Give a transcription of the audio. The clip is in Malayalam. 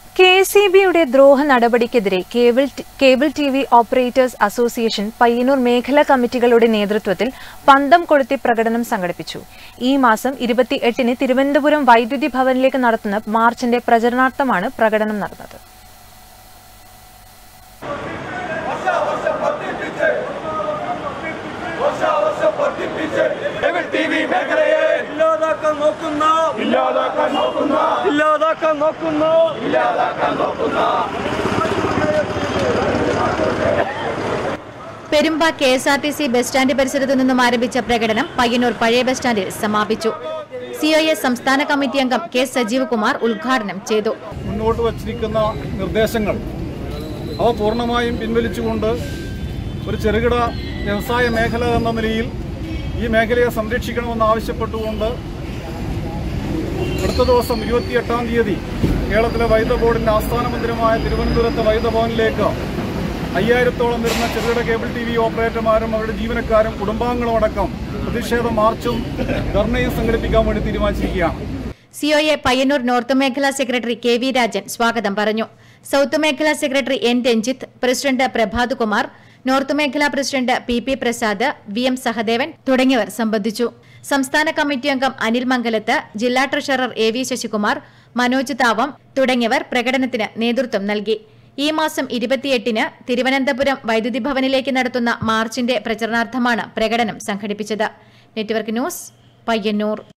കെ സി ബിയുടെ ദ്രോഹ നടപടിക്കെതിരെ cable T- cable T V operators association Payyanur മേഖലാ കമ്മിറ്റികളുടെ നേതൃത്വത്തിൽ പന്തം കൊളുത്തി പ്രകടനം സംഘടിപ്പിച്ചു ഈ മാസം ഇരുപത്തിയെട്ടിന് തിരുവനന്തപുരം വൈദ്യുതി ഭവനിലേക്ക് നടത്തുന്ന മാർച്ചിന്റെ പ്രചരണാർത്ഥമാണ് പ്രകടനം നടന്നത് കേബിൾ ടി വി മേഖലയെ ഇല്ലാതാക്കാൻ നോക്കുന്ന ഇല്ലാതാക്കാൻ നോക്കുന്ന ഇല്ലാതാക്കാൻ നോക്കുന്ന ഇല്ലാതാക്കാൻ നോക്കുന്ന Perumba K S R T C bus stand പരിസരത്തു നിന്നും ആരംഭിച്ച പ്രകടനം പയ്യന്നൂർ പഴയ ബസ് സ്റ്റാൻഡിൽ സമാപിച്ചു സിഒഎ സംസ്ഥാന കമ്മിറ്റി അംഗം കെ സജീവ് കുമാർ ഉദ്ഘാടനം ചെയ്തു മുന്നോട്ട് വച്ചിരിക്കുന്ന നിർദ്ദേശങ്ങൾ അവ പൂർണ്ണമായും പിൻവലിച്ചുകൊണ്ട് ഒരു ചെറുകിട വ്യവസായ മേഖല എന്ന നിലയിൽ ഈ മേഖലയെ സംരക്ഷിക്കണമെന്ന് ആവശ്യപ്പെട്ടുകൊണ്ട് അടുത്ത ദിവസം ഇരുപത്തിയെട്ടാം തീയതി കേരളത്തിലെ വൈദ്യുത ബോർഡിന്റെ ആസ്ഥാന മന്ദിരമായ തിരുവനന്തപുരത്തെ വൈദ്യുത ഭവനിലേക്ക് അയ്യായിരത്തോളം വരുന്ന ചെറുകിട കേബിൾ ടി വി ഓപ്പറേറ്റർമാരും അവരുടെ ജീവനക്കാരും കുടുംബാംഗങ്ങളും അടക്കം പ്രതിഷേധ മാർച്ചും ധർണയും സംഘടിപ്പിക്കാൻ വേണ്ടി തീരുമാനിച്ചിരിക്കുകയാണ് സിഒഎ പയ്യന്നൂർ നോർത്ത് മേഖലാ സെക്രട്ടറി കെ വി രാജൻ സ്വാഗതം പറഞ്ഞു സൌത്ത് മേഖലാ secretary N Ranjith president Prabhath Kumar north മേഖലാ president P P Prasad V M Sahadevan തുടങ്ങിയവർ സംബന്ധിച്ചു സംസ്ഥാന കമ്മിറ്റി അംഗം അനിൽ മംഗലത്ത് ജില്ലാ treasurer A V Sasikumar Manoj Thavam തുടങ്ങിയവർ പ്രകടനത്തിന് നേതൃത്വം നൽകി ഈ മാസം ഇരുപത്തിയെട്ടിന് തിരുവനന്തപുരം വൈദ്യുതി ഭവനിലേക്ക് നടത്തുന്ന മാർച്ചിന്റെ പ്രചരണാർത്ഥമാണ് പ്രകടനം സംഘടിപ്പിച്ചത് നെറ്റ്വർക്ക് ന്യൂസ് പയ്യന്നൂർ